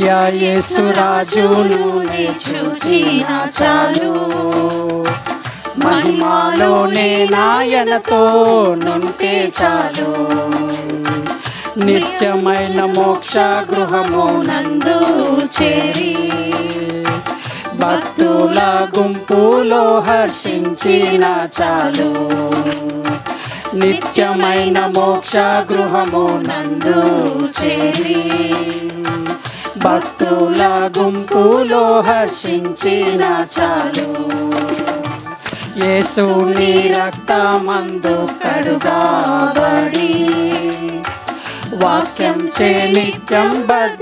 ప్రియ యేసురాజును నే చూచిన చాలు మహిమాలోనే నాయనతో నుంటే చాలు నిత్యమైన మోక్ష గృహము నందు చేరి భక్తుల గుంపులో హర్షించిన చాలు నిత్యమైన మోక్ష గృహము నందు చేరి భక్తుల గుంపులో హర్షించిన చాలు యేసుని రక్తమందు కడుగాబడి వాక్యం చే నిత్యం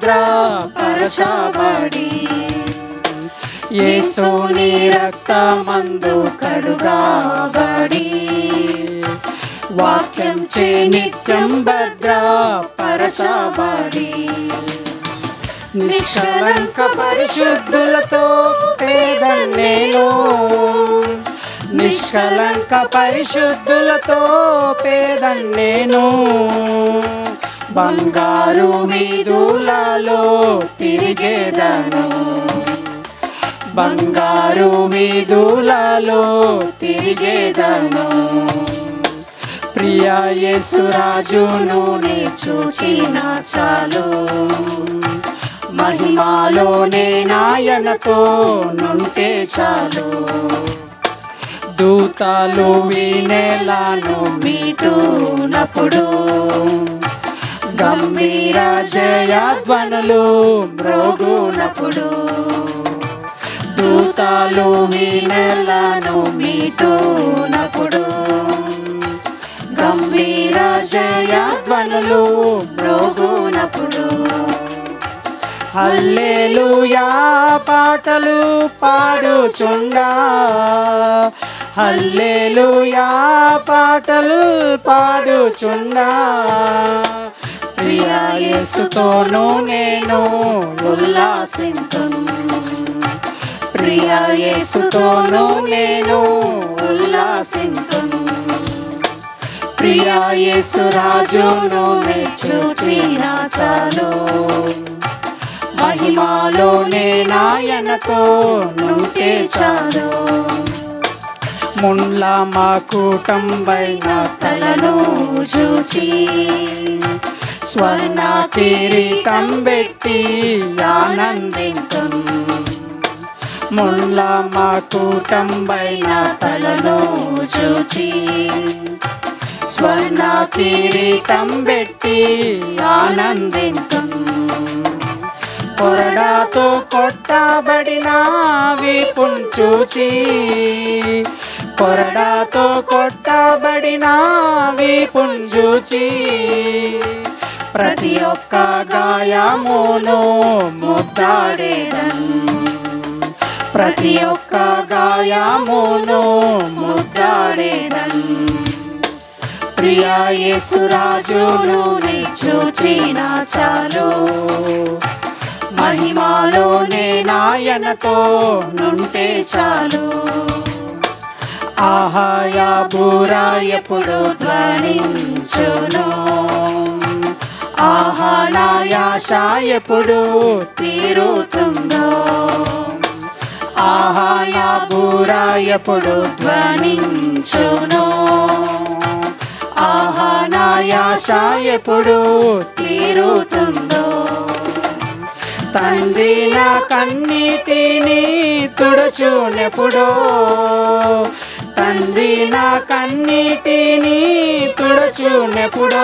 భద్రపరచబడి యేసుని రక్తమందు కడుగాబడి వాక్యం చే నిత్యం భద్రపరచబడి నిష్కలంక పరిశుద్ధులతో పేద నేను నిష్కలంక పరిశుద్ధులతో పేద నేను బంగారు వీధులలో తిరిగేదను బంగారు వీధులలో తిరిగేదను ప్రియ యేసురాజును నే చూచిన చాలు మహిమాలోనే నాయనతో నుంటే చాలు దూతాలు వీణెలను మీటునప్పుడు గంభీర జయధ్వనులు మ్రోగునప్పుడు దూతాలు వీణెలను మీటునప్పుడు గంభీర జయధ్వనులు మ్రోగునప్పుడు హల్లేలుయా పాటలు పాడుచుండా హల్లేలుయా పాటలు పాడుచుండా ప్రియా యేసుతోను నేను ఉల్లాసింతు ప్రియా యేసుతోను నేను ఉల్లాసింతు ప్రియా యేసు రాజును చూచిన చాలు మహిమాలోనే నాయనతో నుంటే చాలు ముండ్ల మా కూటంబైన తలను చూచి స్వర్ణ కిరీటం పెట్టి ఆనందింతు ముండ్ల మా కూటంబైన తలను చూచి స్వర్ణ కిరీటం పెట్టి ఆనందింతు కొరడాతో కొట్టబడిన వీపును చూచి కొరడాతో కొట్టబడిన వీపును చూచి ప్రతి ఒక్క గాయమును ముద్దాడేదన్ ప్రతి ఒక్క గాయమును ముద్దాడేదన్ ప్రియా యేసురాజును నీ చూచిన చాలు మహిమాలోనే నాయనతో నుంటే చాలు ఆహాయా బూరా ఎప్పుడు ధ్వనించును ఆహా నాయాశ ఎప్పుడు తీరుతుందో ఆహాయా బూరా ఎప్పుడు ధ్వనించును ఆహా నాయాశ ఎప్పుడు తీరుతుందో తండ్రి నా కన్నీటిని తుడుచునెప్పుడో తండ్రి నా కన్నీటిని తుడుచునెప్పుడో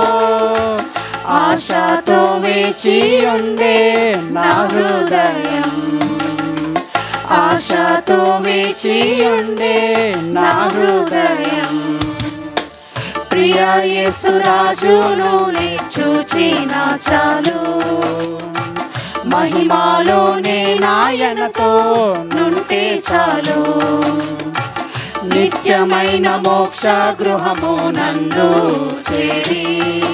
ఆశతో వేచి ఉండే నా హృదయం ఆశతో వేచి ఉండే నా హృదయం ప్రియ యేసురాజును నే చూచిన చాలు మహిమాలోనే నాయనతో నుంటే చాలు నిత్యమైన మోక్ష గృహము నందు చేరి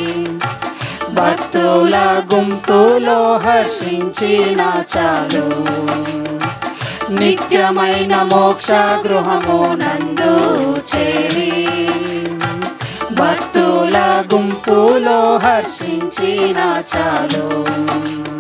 భక్తుల గుంపులో హర్షించిన చాలు నిత్యమైన మోక్ష గృహము నందు చేరి భక్తుల గుంపులో హర్షించిన చాలు